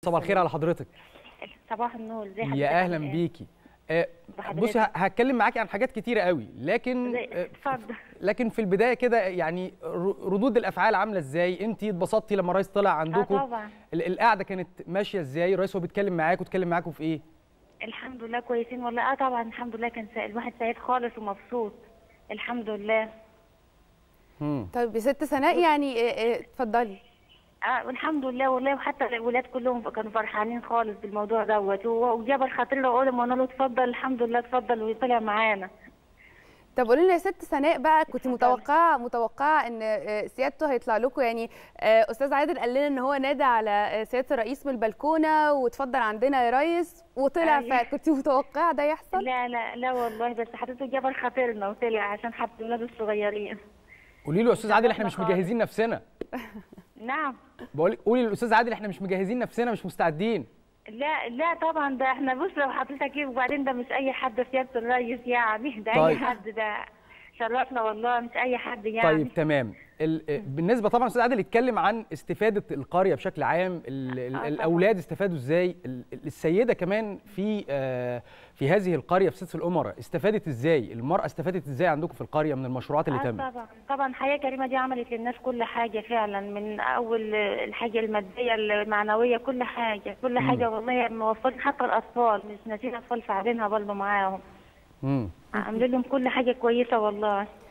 صباح الخير على حضرتك صباح النور ازي حضرتك يا اهلا عامل إيه؟ بيكي آه، بحضرتك. بصي ه- هتكلم معاكي عن حاجات كتيره قوي لكن ازي- آه، اتفضل لكن في البدايه كده يعني ر- ردود الافعال عامله ازاي انت اتبسطتي لما الرئيس طلع اه عندكم طبعا ال- القعده كانت ماشيه ازاي الرئيس هو بيتكلم معاك واتكلم معاكم في ايه الحمد لله كويسين والله اه طبعا الحمد لله كان سا- الواحد سعيد خالص ومبسوط الحمد لله مم. طيب يا ست سناء يعني آه، آه، اتفضلي اه والحمد لله والله وحتى الولاد كلهم كانوا فرحانين خالص بالموضوع دوت و- وجاب خاطر له اقول وانا له اتفضل الحمد لله اتفضل وطلع معانا طب قولي لنا يا ست سناء بقى كنت اتفضلي. متوقعه متوقعه ان آه، سيادته هيطلع لكم يعني آه، استاذ عادل قال لنا ان هو نادى على آه، سياده الرئيس من البلكونه واتفضل عندنا يا ريس وطلع أيوة. فكنت متوقعه ده يحصل لا لا لا والله بس حضرته جاب خاطرنا وطلع عشان حتى الولاد الصغيرين قولي له يا استاذ عادل احنا مش خالص. مجهزين نفسنا نعم بقول قولي للاستاذ عادل احنا مش مجهزين نفسنا مش مستعدين لا لا طبعا ده احنا بص لو حضرتك ايه وبعدين ده مش اي حد سياده الريس يعني ده طيب. اي حد ده شرفنا والله مش اي حد يعني طيب تمام ال- آه، بالنسبه طبعا استاذ عادل اتكلم عن استفاده القريه بشكل عام ال- ال- طبعاً. الاولاد استفادوا ازاي ال- ال- السيده كمان في آه، في هذه القريه في سدس الامراء استفادت ازاي المراه استفادت ازاي عندكم في القريه من المشروعات اللي آه تمت طبعا طبعا حياه كريمه دي عملت للناس كل حاجه فعلا من اول الحاجه الماديه المعنويه كل حاجه كل حاجه والله موفرين حتى الاطفال مش ناسين اطفال فاعلينها برضه معاهم مم. عاملين لهم كل حاجه كويسه والله